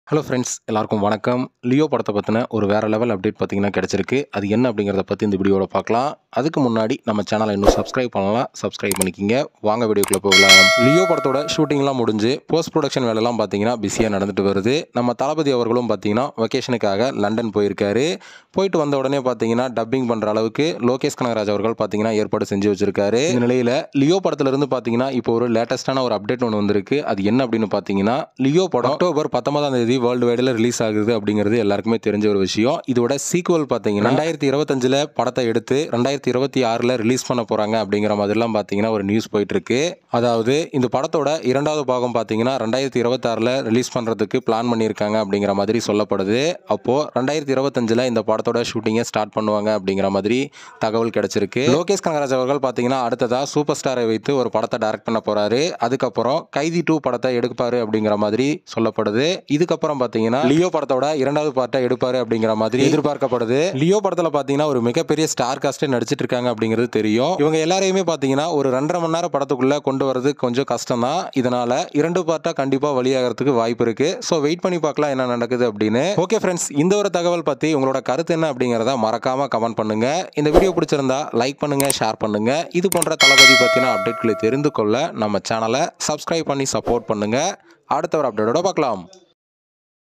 hello friends எல்லாருக்கும் வணக்கம் Leo படத்தை பற்றின ஒரு வேறு லெவல் அப்டேட் பார்த்தீங்கன்னா கிடச்சிருக்கு அது என்ன அப்படிங்கிறத பற்றி இந்த வீடியோவில் பார்க்கலாம் அதுக்கு முன்னாடி நம்ம சேனலை இன்னும் சப்ஸ்கிரைப் பண்ணலாம் சப்ஸ்கிரைப் பண்ணிக்கிங்க வாங்க வீடியோக்குள்ளே போகலாம் லியோ படத்தோட ஷூட்டிங்லாம் முடிஞ்சு போஸ்ட் ப்ரொடக்ஷன் வேலைலாம் பார்த்தீங்கன்னா பிஸியாக நடந்துட்டு வருது நம்ம தளபதி அவர்களும் பார்த்தீங்கன்னா வெக்கேஷனுக்காக லண்டன் போயிருக்காரு போயிட்டு வந்த உடனே பார்த்தீங்கன்னா டப்பிங் பண்ணுற அளவுக்கு லோகேஷ் கனகராஜ் அவர்கள் பார்த்தீங்கன்னா ஏற்பாடு செஞ்சு வச்சிருக்காரு இந்த நிலையில் லியோ படத்துலேருந்து பார்த்தீங்கன்னா இப்போ ஒரு லேட்டஸ்டான ஒரு அப்டேட் ஒன்று வந்திருக்கு அது என்ன அப்படின்னு பார்த்தீங்கன்னா லியோ படம் அக்டோபர் பத்தொன்பதாம் தேதி வேர்ல்டு வைடில் ரிலீஸ் ஆகுது அப்படிங்கிறது எல்லாருக்குமே தெரிஞ்ச ஒரு விஷயம் இதோட சீக்குவல் பார்த்தீங்கன்னா ரெண்டாயிரத்தி இருபத்தஞ்சில் படத்தை எடுத்து ரெண்டாயிரத்தி இருபத்தி ஆறில் ரிலீஸ் பண்ண போகிறாங்க அப்படிங்கிற மாதிரிலாம் பார்த்தீங்கன்னா ஒரு நியூஸ் போயிட்டு இருக்கு அதாவது இந்த படத்தோட இரண்டாவது பாகம் பார்த்தீங்கன்னா ரெண்டாயிரத்தி இருபத்தாறில் ரிலீஸ் பண்ணுறதுக்கு பிளான் பண்ணியிருக்காங்க அப்படிங்கிற மாதிரி சொல்லப்படுது அப்போது ரெண்டாயிரத்தி இருபத்தஞ்சில் இந்த படத்தோட ஷூட்டிங்கை ஸ்டார்ட் பண்ணுவாங்க அப்படிங்கிற மாதிரி தகவல் கிடைச்சிருக்கு லோகேஷ் கனகராஜ் அவர்கள் பார்த்தீங்கன்னா அடுத்ததாக சூப்பர் ஸ்டாரை வைத்து ஒரு படத்தை டைரக்ட் பண்ண போறாரு அதுக்கப்புறம் கைதி டூ படத்தை எடுப்பாரு அப்படிங்கிற மாதிரி சொல்லப்படுது இதுக்கப்புறம் பார்த்தீங்கன்னா லியோ படத்தோட இரண்டாவது பார்ட்டை எடுப்பாரு அப்படிங்கிற மாதிரி எதிர்பார்க்கப்படுது லியோ படத்தில் பார்த்தீங்கன்னா ஒரு மிகப்பெரிய ஸ்டார் காஸ்டே நடிச்சிட்டு இருக்காங்க அப்படிங்கிறது தெரியும் இவங்க எல்லாரையுமே பார்த்தீங்கன்னா ஒரு ரெண்டரை மணி நேரம் படத்துக்குள்ள கொண்டு வரது கொஞ்சம் கஷ்டம் தான் இதனால இரண்டு பார்ட்டா கண்டிப்பாக வெளியாகிறதுக்கு வாய்ப்பு இருக்கு ஸோ வெயிட் பண்ணி பார்க்கலாம் என்ன நடக்குது அப்படின்னு ஓகே ஃப்ரெண்ட்ஸ் இந்த ஒரு தகவல் பற்றி உங்களோட கருத்து என்ன அப்படிங்கிறத மறக்காம கமெண்ட் பண்ணுங்க இந்த வீடியோ பிடிச்சிருந்தா லைக் பண்ணுங்க ஷேர் பண்ணுங்க இது போன்ற தளபதி பற்றின அப்டேட்களை தெரிந்து கொள்ள நம்ம சேனலை சப்ஸ்கிரைப் பண்ணி சப்போர்ட் பண்ணுங்க அடுத்த ஒரு அப்டேட்டோட பார்க்கலாம்